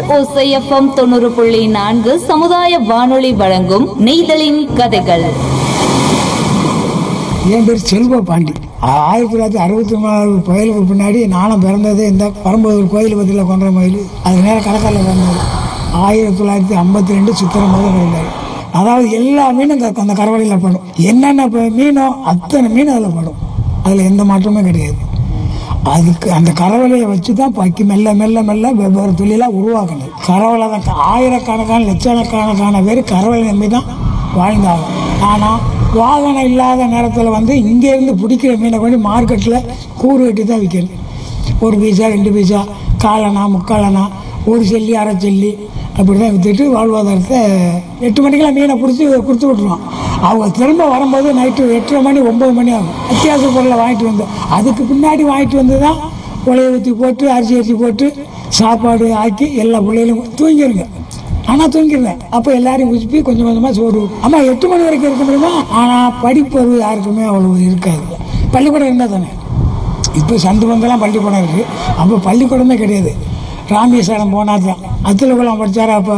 ஓசைஎஃப்எம் தொண்ணூறு புள்ளி நான்கு சமுதாய வானொலி வழங்கும் நெய்தலின் கதைகள் என் பேர் செல்வ பாண்டி ஆ- ஆயிரத்தி தொள்ளாயிரத்தி அறுபத்தி மூணாவது புயலுக்கு பின்னாடி நானும் பிறந்தது இந்த பரம்பூர் கோயில் பற்றியில் கொன்ற மயில் அது நேரம் கடற்கரையில் பிறந்தது ஆயிரத்தி தொள்ளாயிரத்தி ஐம்பத்தி ரெண்டு சித்திரை மாதம் பிறந்தார் அதாவது எல்லா மீனும் அந்த- அந்த கரவலையில் படும் என்னென்ன இப்போ மீனோ அத்தனை மீன் அதில் படும் அதில் எந்த மாற்றமும் கிடையாது அதுக்கு அந்த கரவலையை வச்சு தான் பக்கி மெல்ல மெல்ல மெல்ல வெவ்வேறு தொழிலாக உருவாக்குனது கரவலை தான் க- ஆயிரக்கணக்கான லட்சக்கணக்கான பேர் கரவலை நம்பி தான் வாழ்ந்தாங்க ஆனால் வாகனம் இல்லாத நேரத்தில் வந்து இங்கேருந்து பிடிக்கிற மீனை கொண்டு மார்க்கெட்டில் கூறு கட்டி தான் விற்கணும் ஒரு பீஸா ரெண்டு பீஸா காலனா முக்காலனா ஒரு செல்லி அரை செல்லி அப்படி தான் விற்றுட்டு வாழ்வாதாரத்தை எட்டு மணிக்கெல்லாம் மீனை பிடிச்சி கொடுத்து விட்ருவோம் அவங்க திரும்ப வரும்போது நைட்டு எட்டரை மணி ஒம்பது மணி ஆகும் அத்தியாவசிய பொருளை வாங்கிட்டு வந்தோம் அதுக்கு பின்னாடி வாங்கிட்டு வந்து தான் உலைய ஊற்றி போட்டு அரிசி அரிசி போட்டு சாப்பாடு ஆக்கி எல்லா பிள்ளைகளும் தூங்கிடுங்க ஆனால் தூங்கிடுவேன் அப்போ எல்லாரையும் உசுப்பி கொஞ்சம் கொஞ்சமாக சோறு அம்மா எட்டு மணி வரைக்கும் இருக்க முடியுமா ஆனால் படிப்பறிவு யாருக்குமே அவ்வளவு இருக்காது பள்ளிக்கூடம் இருந்தால் தானே இப்போ சந்து பங்கெல்லாம் பள்ளிக்கூடம் இருக்குது அப்போ பள்ளிக்கூடமே கிடையாது ராமேஸ்வரம் போனால் தான் அத்துல குளம் படித்தார் அப்போ